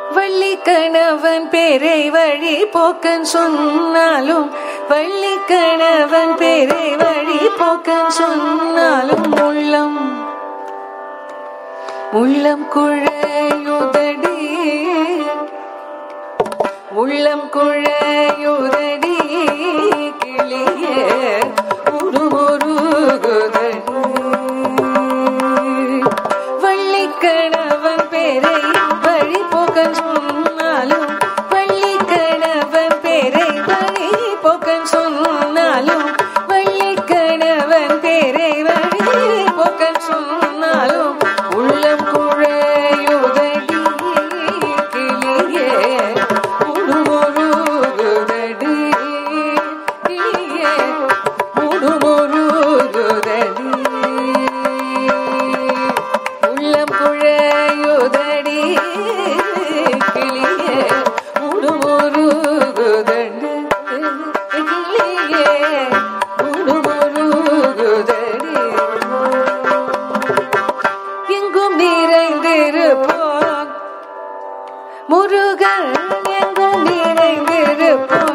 வள்ளி கணவன் பேரை வழி போக்கன் சொன்னாலும் வள்ளி கணவன் பேரை வழி போக்கன் சொன்னாலும் உள்ளம் உள்ளம் குழையுதடி உள்ளம் குழையுதடி கிளியே உருமுருகுதடி வள்ளி கணவன் பேரை வழி போக்க சொன்னாலும் வள்ளி கணவன் பேரை வழி போக்க சொன்னாலும் வள்ளி கணவன் பேரை வழி போக்க சொன்னாலும் உள்ளம் குழையுதடி கிளியே முடுமுருகுதடி கிளியே முடுமுருகுதடி உள்ளம் குழையுதடி கிளியே முடுமுருகுதடி கிளியே முடுமுருகுதடி எங்கும் நிறைந்திருப்போம் முருகன் எங்கும் நிறைந்திருப்போம்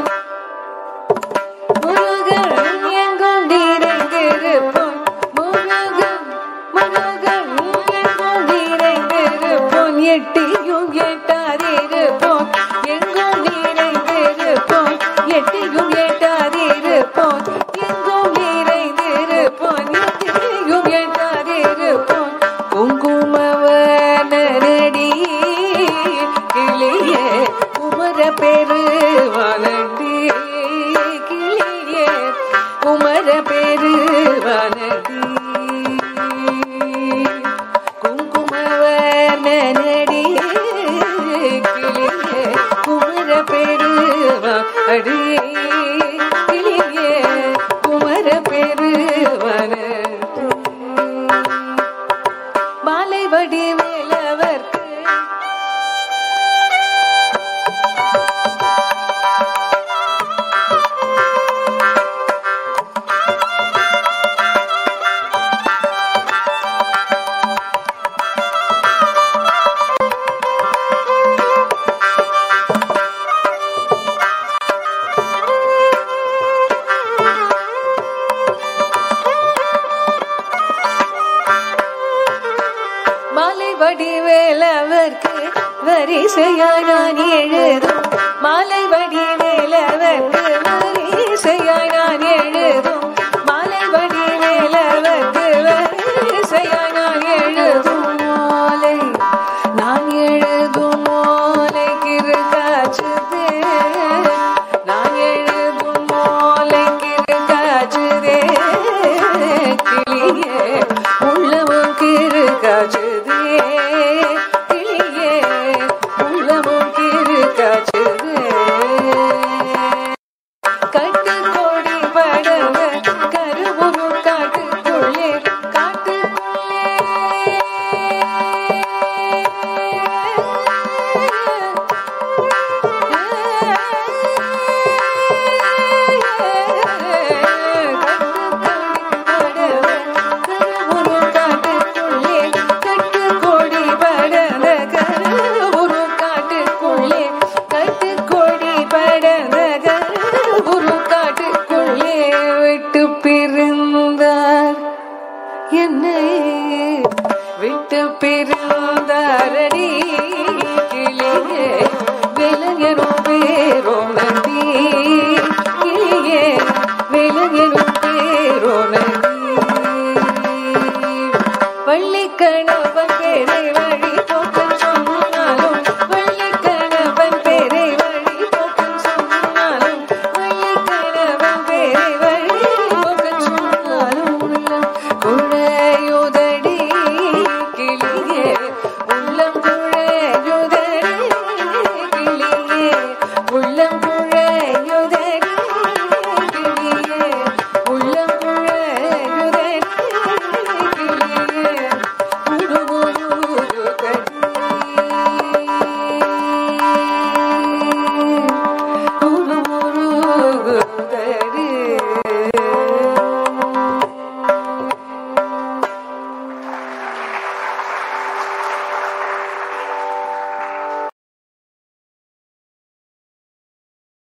முருகன் எங்கும் நிறைந்திருப்போம் முருகன் முருகன் எங்கும் நிறைந்திருப்போம் எட்டியும் எட்டாதிருப்போம் எங்கும் நிறைந்திருப்போம் எட்டியும் எட்டாதிருப்போம் எங்கும் நிறைந்திருப்போம் எட்டியும் எட்டாதிருப்போம் குங்குமவனடி கிளியே குமர பெருவானடி கிளியே குமர பெருவானடி குங்குமவனடி கிளியே குமர பெருவானடி கிளியே குமர பெருவானடி மாலை வடிவேலவர்க்கு மாலை வடிவேலவர்க்கு வரிசையாய் நான் எழுதும் மாலை வடிவேலவர்க்கு